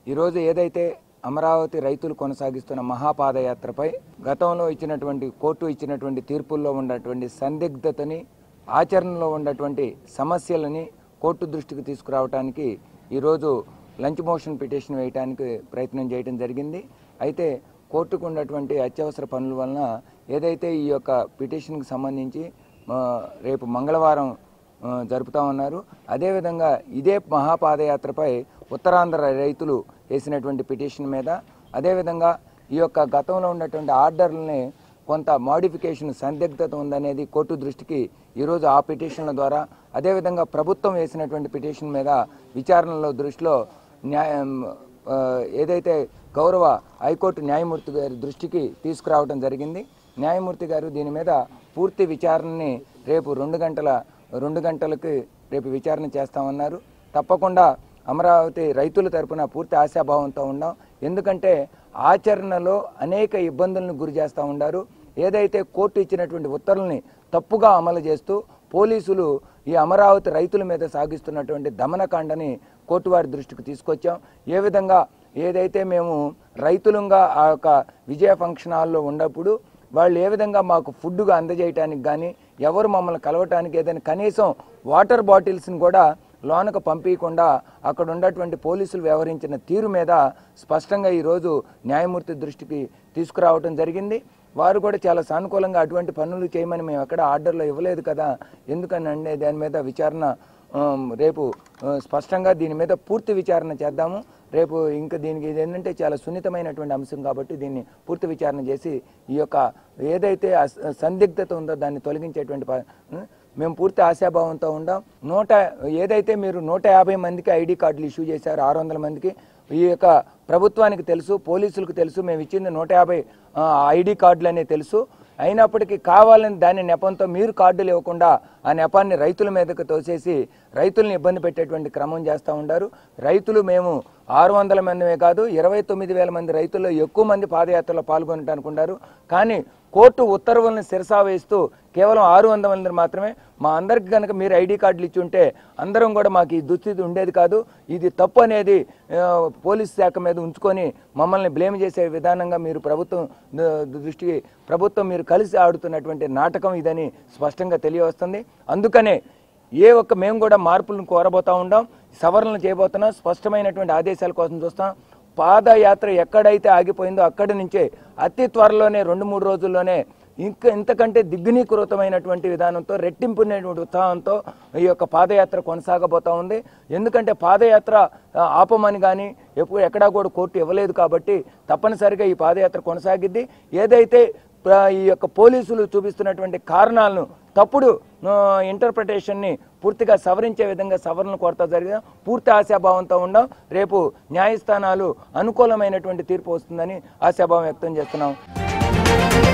ఈరోజు ఏదైతే అమరావతి రైతులు కొనసాగిస్తున్న మహాపాదయాత్రపై గతంలో ఇచ్చినటువంటి కోర్టు ఇచ్చినటువంటి తీర్పుల్లో ఉన్నటువంటి సందిగ్ధతని ఆచరణలో ఉన్నటువంటి సమస్యలని కోర్టు దృష్టికి తీసుకురావడానికి ఈరోజు లంచ్ మోషన్ పిటిషన్ వేయడానికి ప్రయత్నం చేయడం జరిగింది అయితే కోర్టుకు ఉన్నటువంటి అత్యవసర పనుల వలన ఏదైతే ఈ యొక్క పిటిషన్కి సంబంధించి ఆ, రేపు మంగళవారం ఆ, జరుపుతా ఉన్నారు అదేవిధంగా ఇదే మహాపాదయాత్రపై ఉత్తరాంధ్ర రైతులు వేసినటువంటి పిటిషన్ మీద అదేవిధంగా ఈ యొక్క గతంలో ఉన్నటువంటి ఆర్డర్లని కొంత మాడిఫికేషన్ సందిగ్ధత ఉందనేది కోర్టు దృష్టికి ఈరోజు ఆ పిటిషన్ల ద్వారా అదేవిధంగా ప్రభుత్వం వేసినటువంటి పిటిషన్ మీద విచారణలో దృష్టిలో న్యాయం ఆ, ఏదైతే గౌరవ హైకోర్టు న్యాయమూర్తి గారి దృష్టికి తీసుకురావడం జరిగింది న్యాయమూర్తి గారు దీని మీద పూర్తి విచారణని రేపు రెండు గంటల రెండు గంటలకి రేపు విచారణ చేస్తామన్నారు తప్పకుండా అమరావతి రైతుల తరపున పూర్తి ఆశాభావంతో ఉన్నాం ఎందుకంటే ఆచరణలో అనేక ఇబ్బందులను గురి చేస్తూ ఉన్నారు ఏదైతే కోర్టు ఇచ్చినటువంటి ఉత్తర్వుల్ని తప్పుగా అమలు చేస్తూ పోలీసులు ఈ అమరావతి రైతుల మీద సాగిస్తున్నటువంటి దమనకాండని కోర్టు వారి దృష్టికి తీసుకొచ్చాం ఏ విధంగా ఏదైతే మేము రైతులంగా ఆ యొక్క విజయ ఫంక్షన్ హాల్లో ఉన్నప్పుడు వాళ్ళు ఏ విధంగా మాకు ఫుడ్గా అందజేయటానికి కానీ ఎవరు మమ్మల్ని కలవటానికి ఏదైనా కనీసం వాటర్ బాటిల్స్ని కూడా లోనకు పంపించకుండా అక్కడ ఉన్నటువంటి పోలీసులు వ్యవహరించిన తీరు మీద స్పష్టంగా ఈరోజు న్యాయమూర్తి దృష్టికి తీసుకురావడం జరిగింది వారు కూడా చాలా సానుకూలంగా అటువంటి పనులు చేయమని మేము ఎక్కడ ఆర్డర్లో ఇవ్వలేదు కదా ఎందుకని అంటే దాని మీద విచారణ ఆమ్, రేపు ఆ, స్పష్టంగా దీని మీద పూర్తి విచారణ చేద్దాము రేపు ఇంకా దీనికి ఇది ఏంటంటే చాలా సున్నితమైనటువంటి అంశం కాబట్టి దీన్ని పూర్తి విచారణ చేసి ఈ యొక్క ఏదైతే అస- సందిగ్ధత ఉందో దాన్ని తొలగించేటువంటి ప- మేము పూర్తి ఆశాభావంతో ఉండాం నూట ఏదైతే మీరు నూట యాభై మందికి ఐడి కార్డులు ఇష్యూ చేశారు ఆరు వందల మందికి ఈ యొక్క ప్రభుత్వానికి తెలుసు పోలీసులకు తెలుసు మేము ఇచ్చింది నూట యాభై ఆ, ఐడి కార్డులు అనే తెలుసు అయినప్పటికీ కావాలని దాని నెపంతో మీరు కార్డులు ఇవ్వకుండా ఆ నెపాన్ని రైతుల మీదకు తోసేసి రైతుల్ని ఇబ్బంది పెట్టేటువంటి క్రమం చేస్తూ ఉండారు రైతులు మేము ఆరు వందల మందిమే కాదు ఇరవై తొమ్మిది వేల మంది రైతుల్లో ఎక్కువ మంది పాదయాత్రలో పాల్గొనడానికి ఉన్నారు కానీ కోర్టు ఉత్తర్వులను శిరసా వేస్తూ కేవలం ఆరు వందల మంది మాత్రమే మా అందరికి కనుక మీరు ఐడి కార్డులు ఇచ్చి ఉంటే అందరం కూడా మాకు ఈ దుస్థితి ఉండేది కాదు ఇది తప్పు అనేది ఆ, పోలీస్ శాఖ మీద ఉంచుకొని మమ్మల్ని బ్లేమ్ చేసే విధానంగా మీరు ప్రభుత్వం ద- దృష్టికి ప్రభుత్వం మీరు కలిసి ఆడుతున్నటువంటి నాటకం ఇదని స్పష్టంగా తెలియవస్తుంది అందుకనే ఏ ఒక్క మేము కూడా మార్పులను కోరబోతా ఉండాం సవరణలు చేయబోతున్నాం స్పష్టమైనటువంటి ఆదేశాల కోసం చూస్తాం పాదయాత్ర ఎక్కడైతే ఆగిపోయిందో అక్కడి నుంచే అతి త్వరలోనే రెండు మూడు రోజుల్లోనే ఇంకా ఇంతకంటే దిగ్గునీకృతమైనటువంటి విధానంతో రెట్టింపునేటువంటి ఉత్సాహంతో ఈ యొక్క పాదయాత్ర కొనసాగబోతా ఉంది ఎందుకంటే పాదయాత్ర ఆ, ఆపమని కానీ ఎప్పుడు ఎక్కడా కూడా కోర్టు ఇవ్వలేదు కాబట్టి తప్పనిసరిగా ఈ పాదయాత్ర కొనసాగిద్ది ఏదైతే ప్ర- ఈ యొక్క పోలీసులు చూపిస్తున్నటువంటి కారణాలను తప్పుడు ఇంటర్ప్రిటేషన్ని పూర్తిగా సవరించే విధంగా సవరణలు కోరతా జరిగిన పూర్తి ఆశాభావంతో ఉండం రేపు న్యాయస్థానాలు అనుకూలమైనటువంటి తీర్పు వస్తుందని ఆశాభావం వ్యక్తం చేస్తున్నాం